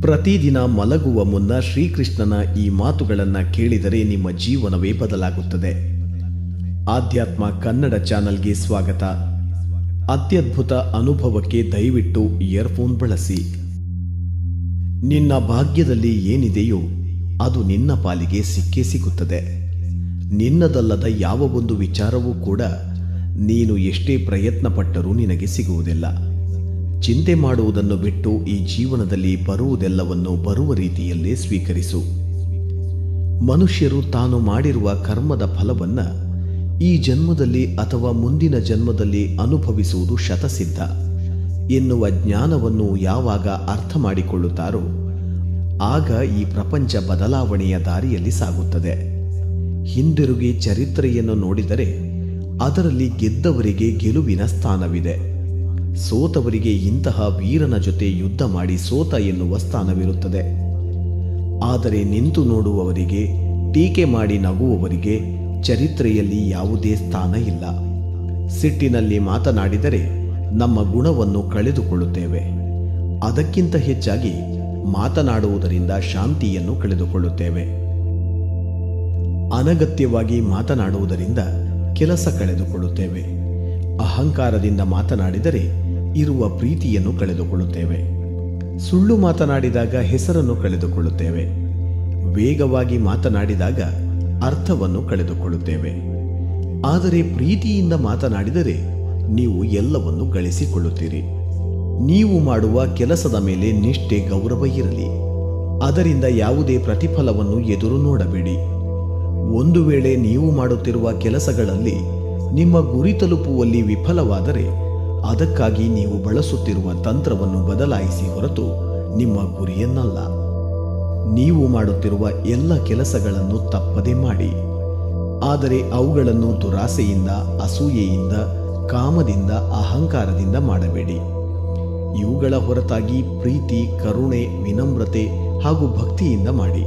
ಪ್ರತಿದಿನ ಮಲಗುವ ಮುನ್ನ ಶ್ರೀಕೃಷ್ಣನ ಈ ಮಾತುಗಳನ್ನು ಕೇಳಿದರೆ ನಿಮ್ಮ ಜೀವನವೇ ಬದಲಾಗುತ್ತದೆ ಆಧ್ಯಾತ್ಮ ಕನ್ನಡ ಚಾನಲ್ಗೆ ಸ್ವಾಗತ ಅತ್ಯದ್ಭುತ ಅನುಭವಕ್ಕೆ ದಯವಿಟ್ಟು ಇಯರ್ಫೋನ್ ಬಳಸಿ ನಿನ್ನ ಭಾಗ್ಯದಲ್ಲಿ ಏನಿದೆಯೋ ಅದು ನಿನ್ನ ಪಾಲಿಗೆ ಸಿಕ್ಕೇ ಸಿಗುತ್ತದೆ ನಿನ್ನದಲ್ಲದ ಯಾವ ಒಂದು ವಿಚಾರವೂ ಕೂಡ ನೀನು ಎಷ್ಟೇ ಪ್ರಯತ್ನ ಪಟ್ಟರೂ ನಿನಗೆ ಸಿಗುವುದಿಲ್ಲ ಚಿಂತೆ ಮಾಡುವುದನ್ನು ಬಿಟ್ಟು ಈ ಜೀವನದಲ್ಲಿ ಬರುವುದೆಲ್ಲವನ್ನು ಬರುವ ರೀತಿಯಲ್ಲೇ ಸ್ವೀಕರಿಸು ಮನುಷ್ಯರು ತಾನು ಮಾಡಿರುವ ಕರ್ಮದ ಫಲವನ್ನ ಈ ಜನ್ಮದಲ್ಲಿ ಅಥವಾ ಮುಂದಿನ ಜನ್ಮದಲ್ಲಿ ಅನುಭವಿಸುವುದು ಶತಸಿದ್ಧ ಎನ್ನುವ ಜ್ಞಾನವನ್ನು ಯಾವಾಗ ಅರ್ಥ ಮಾಡಿಕೊಳ್ಳುತ್ತಾರೋ ಆಗ ಈ ಪ್ರಪಂಚ ಬದಲಾವಣೆಯ ದಾರಿಯಲ್ಲಿ ಸಾಗುತ್ತದೆ ಹಿಂದಿರುಗಿ ಚರಿತ್ರೆಯನ್ನು ನೋಡಿದರೆ ಅದರಲ್ಲಿ ಗೆದ್ದವರಿಗೆ ಗೆಲುವಿನ ಸ್ಥಾನವಿದೆ ಸೋತವರಿಗೆ ಇಂತಹ ವೀರನ ಜೊತೆ ಯುದ್ಧ ಮಾಡಿ ಸೋತ ಎನ್ನುವ ಸ್ಥಾನವಿರುತ್ತದೆ ಆದರೆ ನಿಂತು ನೋಡುವವರಿಗೆ ಟೀಕೆ ಮಾಡಿ ನಗುವವರಿಗೆ ಚರಿತ್ರೆಯಲ್ಲಿ ಯಾವುದೇ ಸ್ಥಾನ ಇಲ್ಲ ಸಿಟ್ಟಿನಲ್ಲಿ ಮಾತನಾಡಿದರೆ ನಮ್ಮ ಗುಣವನ್ನು ಕಳೆದುಕೊಳ್ಳುತ್ತೇವೆ ಅದಕ್ಕಿಂತ ಹೆಚ್ಚಾಗಿ ಮಾತನಾಡುವುದರಿಂದ ಶಾಂತಿಯನ್ನು ಕಳೆದುಕೊಳ್ಳುತ್ತೇವೆ ಅನಗತ್ಯವಾಗಿ ಮಾತನಾಡುವುದರಿಂದ ಕೆಲಸ ಕಳೆದುಕೊಳ್ಳುತ್ತೇವೆ ಅಹಂಕಾರದಿಂದ ಮಾತನಾಡಿದರೆ ಇರುವ ಪ್ರೀತಿಯನ್ನು ಕಳೆದುಕೊಳ್ಳುತ್ತೇವೆ ಸುಳ್ಳು ಮಾತನಾಡಿದಾಗ ಹೆಸರನ್ನು ಕಳೆದುಕೊಳ್ಳುತ್ತೇವೆ ವೇಗವಾಗಿ ಮಾತನಾಡಿದಾಗ ಅರ್ಥವನ್ನು ಕಳೆದುಕೊಳ್ಳುತ್ತೇವೆ ಆದರೆ ಪ್ರೀತಿಯಿಂದ ಮಾತನಾಡಿದರೆ ನೀವು ಎಲ್ಲವನ್ನು ಗಳಿಸಿಕೊಳ್ಳುತ್ತೀರಿ ನೀವು ಮಾಡುವ ಕೆಲಸದ ಮೇಲೆ ನಿಷ್ಠೆ ಗೌರವ ಇರಲಿ ಅದರಿಂದ ಯಾವುದೇ ಪ್ರತಿಫಲವನ್ನು ಎದುರು ನೋಡಬೇಡಿ ಒಂದು ವೇಳೆ ನೀವು ಮಾಡುತ್ತಿರುವ ಕೆಲಸಗಳಲ್ಲಿ ನಿಮ್ಮ ಗುರಿ ತಲುಪುವಲ್ಲಿ ವಿಫಲವಾದರೆ ಅದಕ್ಕಾಗಿ ನೀವು ಬಳಸುತ್ತಿರುವ ತಂತ್ರವನ್ನು ಬದಲಾಯಿಸಿ ಹೊರತು ನಿಮ್ಮ ಗುರಿಯನ್ನಲ್ಲ ನೀವು ಮಾಡುತ್ತಿರುವ ಎಲ್ಲ ಕೆಲಸಗಳನ್ನು ತಪ್ಪದೆ ಮಾಡಿ ಆದರೆ ಅವುಗಳನ್ನು ದುರಾಸೆಯಿಂದ ಅಸೂಯೆಯಿಂದ ಕಾಮದಿಂದ ಅಹಂಕಾರದಿಂದ ಮಾಡಬೇಡಿ ಇವುಗಳ ಹೊರತಾಗಿ ಪ್ರೀತಿ ಕರುಣೆ ವಿನಮ್ರತೆ ಹಾಗೂ ಭಕ್ತಿಯಿಂದ ಮಾಡಿ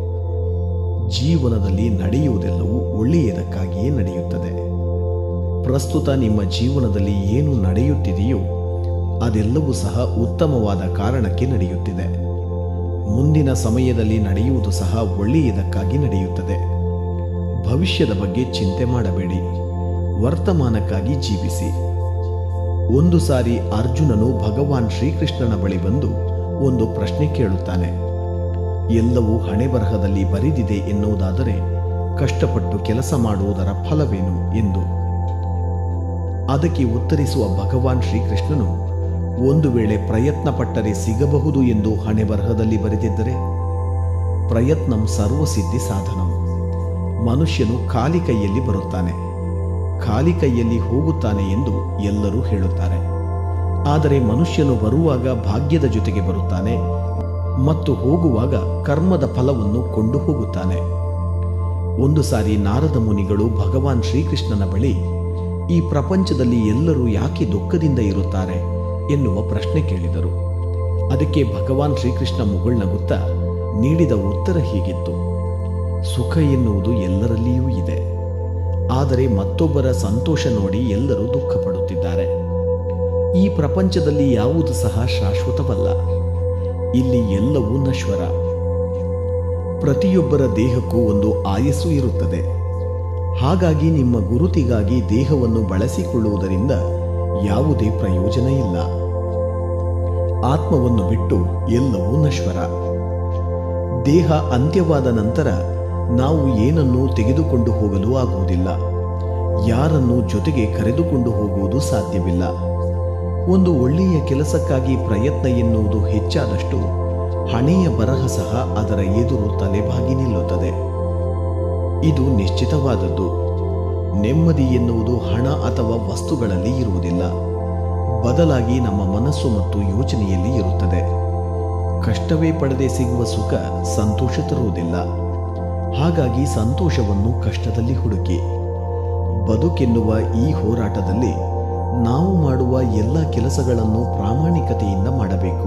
ಜೀವನದಲ್ಲಿ ನಡೆಯುವುದೆಲ್ಲವೂ ಒಳ್ಳೆಯದಕ್ಕಾಗಿಯೇ ನಡೆಯುತ್ತದೆ ಪ್ರಸ್ತುತ ನಿಮ್ಮ ಜೀವನದಲ್ಲಿ ಏನು ನಡೆಯುತ್ತಿದೆಯೋ ಅದೆಲ್ಲವೂ ಸಹ ಉತ್ತಮವಾದ ಕಾರಣಕ್ಕೆ ನಡೆಯುತ್ತಿದೆ ಮುಂದಿನ ಸಮಯದಲ್ಲಿ ನಡೆಯುವುದು ಸಹ ಒಳ್ಳೆಯದಕ್ಕಾಗಿ ನಡೆಯುತ್ತದೆ ಭವಿಷ್ಯದ ಬಗ್ಗೆ ಚಿಂತೆ ಮಾಡಬೇಡಿ ವರ್ತಮಾನಕ್ಕಾಗಿ ಜೀವಿಸಿ ಒಂದು ಸಾರಿ ಅರ್ಜುನನು ಭಗವಾನ್ ಶ್ರೀಕೃಷ್ಣನ ಬಳಿ ಬಂದು ಒಂದು ಪ್ರಶ್ನೆ ಕೇಳುತ್ತಾನೆ ಎಲ್ಲವೂ ಹಣೆ ಬರಹದಲ್ಲಿ ಬರೆದಿದೆ ಎನ್ನುವುದಾದರೆ ಕಷ್ಟಪಟ್ಟು ಕೆಲಸ ಮಾಡುವುದರ ಫಲವೇನು ಎಂದು ಅದಕ್ಕೆ ಉತ್ತರಿಸುವ ಭಗವಾನ್ ಶ್ರೀಕೃಷ್ಣನು ಒಂದು ವೇಳೆ ಪ್ರಯತ್ನ ಪಟ್ಟರೆ ಸಿಗಬಹುದು ಎಂದು ಹಣೆ ಬರಹದಲ್ಲಿ ಬರೆದಿದ್ದರೆ ಪ್ರಯತ್ನಂ ಸರ್ವಸಿದ್ಧಿ ಸಾಧನಂ ಮನುಷ್ಯನು ಖಾಲಿ ಕೈಯಲ್ಲಿ ಬರುತ್ತಾನೆ ಖಾಲಿ ಕೈಯಲ್ಲಿ ಹೋಗುತ್ತಾನೆ ಎಂದು ಎಲ್ಲರೂ ಹೇಳುತ್ತಾರೆ ಆದರೆ ಮನುಷ್ಯನು ಬರುವಾಗ ಭಾಗ್ಯದ ಜೊತೆಗೆ ಬರುತ್ತಾನೆ ಮತ್ತು ಹೋಗುವಾಗ ಕರ್ಮದ ಫಲವನ್ನು ಕೊಂಡು ಹೋಗುತ್ತಾನೆ ಒಂದು ಸಾರಿ ನಾರದ ಮುನಿಗಳು ಭಗವಾನ್ ಶ್ರೀಕೃಷ್ಣನ ಬಳಿ ಈ ಪ್ರಪಂಚದಲ್ಲಿ ಎಲ್ಲರೂ ಯಾಕೆ ದುಃಖದಿಂದ ಇರುತ್ತಾರೆ ಎನ್ನುವ ಪ್ರಶ್ನೆ ಕೇಳಿದರು ಅದಕ್ಕೆ ಭಗವಾನ್ ಶ್ರೀಕೃಷ್ಣ ಮುಗುಳ್ನಗುತ್ತಾ ನೀಡಿದ ಉತ್ತರ ಹೀಗಿತ್ತು ಸುಖ ಎನ್ನುವುದು ಎಲ್ಲರಲ್ಲಿಯೂ ಇದೆ ಆದರೆ ಮತ್ತೊಬ್ಬರ ಸಂತೋಷ ನೋಡಿ ಎಲ್ಲರೂ ದುಃಖ ಪಡುತ್ತಿದ್ದಾರೆ ಈ ಪ್ರಪಂಚದಲ್ಲಿ ಯಾವುದು ಸಹ ಶಾಶ್ವತವಲ್ಲ ಇಲ್ಲಿ ಎಲ್ಲವೂ ನಶ್ವರ ಪ್ರತಿಯೊಬ್ಬರ ದೇಹಕ್ಕೂ ಒಂದು ಆಯಸ್ಸು ಇರುತ್ತದೆ ಹಾಗಾಗಿ ನಿಮ್ಮ ಗುರುತಿಗಾಗಿ ದೇಹವನ್ನು ಬಳಸಿಕೊಳ್ಳುವುದರಿಂದ ಯಾವುದೇ ಪ್ರಯೋಜನ ಇಲ್ಲ ಆತ್ಮವನ್ನು ಬಿಟ್ಟು ಎಲ್ಲವೂ ನಶ್ವರ ದೇಹ ಅಂತ್ಯವಾದ ನಂತರ ನಾವು ಏನನ್ನೂ ತೆಗೆದುಕೊಂಡು ಹೋಗಲು ಆಗುವುದಿಲ್ಲ ಯಾರನ್ನು ಜೊತೆಗೆ ಕರೆದುಕೊಂಡು ಹೋಗುವುದು ಸಾಧ್ಯವಿಲ್ಲ ಒಂದು ಒಳ್ಳೆಯ ಕೆಲಸಕ್ಕಾಗಿ ಪ್ರಯತ್ನ ಎನ್ನುವುದು ಹೆಚ್ಚಾದಷ್ಟು ಹಣೆಯ ಬರಹ ಸಹ ಅದರ ಎದುರು ತಲೆಬಾಗಿ ನಿಲ್ಲುತ್ತದೆ ಇದು ನಿಶ್ಚಿತವಾದದ್ದು ನೆಮ್ಮದಿ ಎನ್ನುವುದು ಹಣ ಅಥವಾ ವಸ್ತುಗಳಲ್ಲಿ ಇರುವುದಿಲ್ಲ ಬದಲಾಗಿ ನಮ್ಮ ಮನಸ್ಸು ಮತ್ತು ಯೋಚನೆಯಲ್ಲಿ ಇರುತ್ತದೆ ಕಷ್ಟವೇ ಪಡೆದೇ ಸಿಗುವ ಸುಖ ಸಂತೋಷ ತರುವುದಿಲ್ಲ ಹಾಗಾಗಿ ಸಂತೋಷವನ್ನು ಕಷ್ಟದಲ್ಲಿ ಹುಡುಕಿ ಬದುಕೆನ್ನುವ ಈ ಹೋರಾಟದಲ್ಲಿ ನಾವು ಮಾಡುವ ಎಲ್ಲ ಕೆಲಸಗಳನ್ನು ಪ್ರಾಮಾಣಿಕತೆಯಿಂದ ಮಾಡಬೇಕು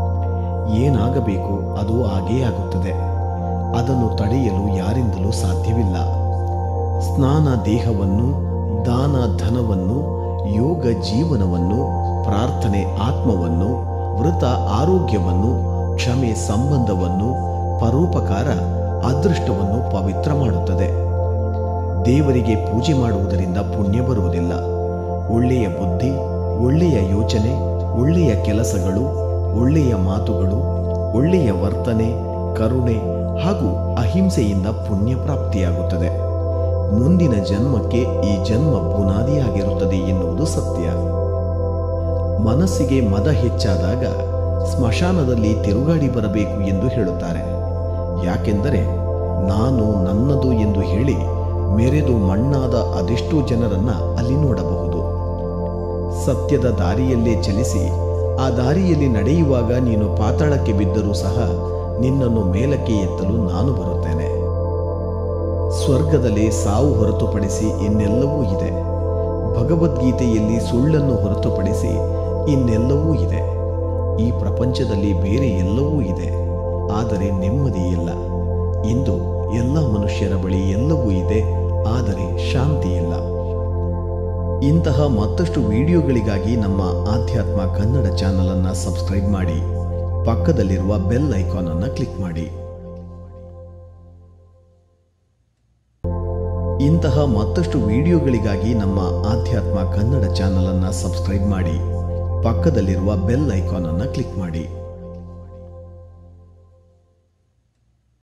ಏನಾಗಬೇಕು ಅದು ಆಗೇ ಆಗುತ್ತದೆ ಅದನ್ನು ತಡೆಯಲು ಯಾರಿಂದಲೂ ಸಾಧ್ಯವಿಲ್ಲ ಸ್ನಾನ ದೇಹವನ್ನು ದಾನ ಧನವನ್ನು ಯೋಗ ಜೀವನವನ್ನು ಪ್ರಾರ್ಥನೆ ಆತ್ಮವನ್ನು ವೃತ ಆರೋಗ್ಯವನ್ನು ಕ್ಷಮೆ ಸಂಬಂಧವನ್ನು ಪರೋಪಕಾರ ಅದೃಷ್ಟವನ್ನು ಪವಿತ್ರ ಮಾಡುತ್ತದೆ ದೇವರಿಗೆ ಪೂಜೆ ಮಾಡುವುದರಿಂದ ಪುಣ್ಯ ಬರುವುದಿಲ್ಲ ಒಳ್ಳೆಯ ಬುದ್ಧಿ ಒಳ್ಳೆಯ ಯೋಚನೆ ಒಳ್ಳೆಯ ಕೆಲಸಗಳು ಒಳ್ಳೆಯ ಮಾತುಗಳು ಒಳ್ಳೆಯ ವರ್ತನೆ ಕರುಣೆ ಹಾಗೂ ಅಹಿಂಸೆಯಿಂದ ಪುಣ್ಯ ಪ್ರಾಪ್ತಿಯಾಗುತ್ತದೆ ಮುಂದಿನ ಜನ್ಮಕ್ಕೆ ಈ ಜನ್ಮ ಬುನಾದಿಯಾಗಿರುತ್ತದೆ ಎನ್ನುವುದು ಸತ್ಯ ಮನಸ್ಸಿಗೆ ಮದ ಹೆಚ್ಚಾದಾಗ ಸ್ಮಶಾನದಲ್ಲಿ ತಿರುಗಾಡಿ ಬರಬೇಕು ಎಂದು ಹೇಳುತ್ತಾರೆ ಯಾಕೆಂದರೆ ನಾನು ನನ್ನದು ಎಂದು ಹೇಳಿ ಮೆರೆದು ಮಣ್ಣಾದ ಅದೆಷ್ಟೋ ಜನರನ್ನ ಅಲ್ಲಿ ನೋಡಬಹುದು ಸತ್ಯದ ದಾರಿಯಲ್ಲೇ ಚಲಿಸಿ ಆ ದಾರಿಯಲ್ಲಿ ನಡೆಯುವಾಗ ನೀನು ಪಾತಾಳಕ್ಕೆ ಬಿದ್ದರೂ ಸಹ ನಿನ್ನನ್ನು ಮೇಲಕ್ಕೆ ಎತ್ತಲು ನಾನು ಬರುತ್ತೇನೆ ಸ್ವರ್ಗದಲ್ಲಿ ಸಾವು ಹೊರತುಪಡಿಸಿ ಇನ್ನೆಲ್ಲವೂ ಇದೆ ಭಗವದ್ಗೀತೆಯಲ್ಲಿ ಸುಳ್ಳನ್ನು ಹೊರತುಪಡಿಸಿ ಇನ್ನೆಲ್ಲವೂ ಇದೆ ಈ ಪ್ರಪಂಚದಲ್ಲಿ ಬೇರೆ ಎಲ್ಲವೂ ಇದೆ ಆದರೆ ನೆಮ್ಮದಿ ಇಲ್ಲ ಇಂದು ಎಲ್ಲ ಮನುಷ್ಯರ ಬಳಿ ಎಲ್ಲವೂ ಇದೆ ಆದರೆ ಶಾಂತಿ ಇಲ್ಲ ಇಂತಹ ಮತ್ತಷ್ಟು ವಿಡಿಯೋಗಳಿಗಾಗಿ ನಮ್ಮ ಆಧ್ಯಾತ್ಮ ಕನ್ನಡ ಚಾನಲ್ ಅನ್ನ ಸಬ್ಸ್ಕ್ರೈಬ್ ಮಾಡಿ ಪಕ್ಕದಲ್ಲಿರುವ ಬೆಲ್ ಐಕಾನ್ ಅನ್ನು ಕ್ಲಿಕ್ ಮಾಡಿ ಇಂತಹ ಮತ್ತಷ್ಟು ವಿಡಿಯೋಗಳಿಗಾಗಿ ನಮ್ಮ ಆಧ್ಯಾತ್ಮ ಕನ್ನಡ ಚಾನಲ್ ಅನ್ನ ಸಬ್ಸ್ಕ್ರೈಬ್ ಮಾಡಿ ಪಕ್ಕದಲ್ಲಿರುವ ಬೆಲ್ ಐಕಾನ್ ಅನ್ನು ಕ್ಲಿಕ್ ಮಾಡಿ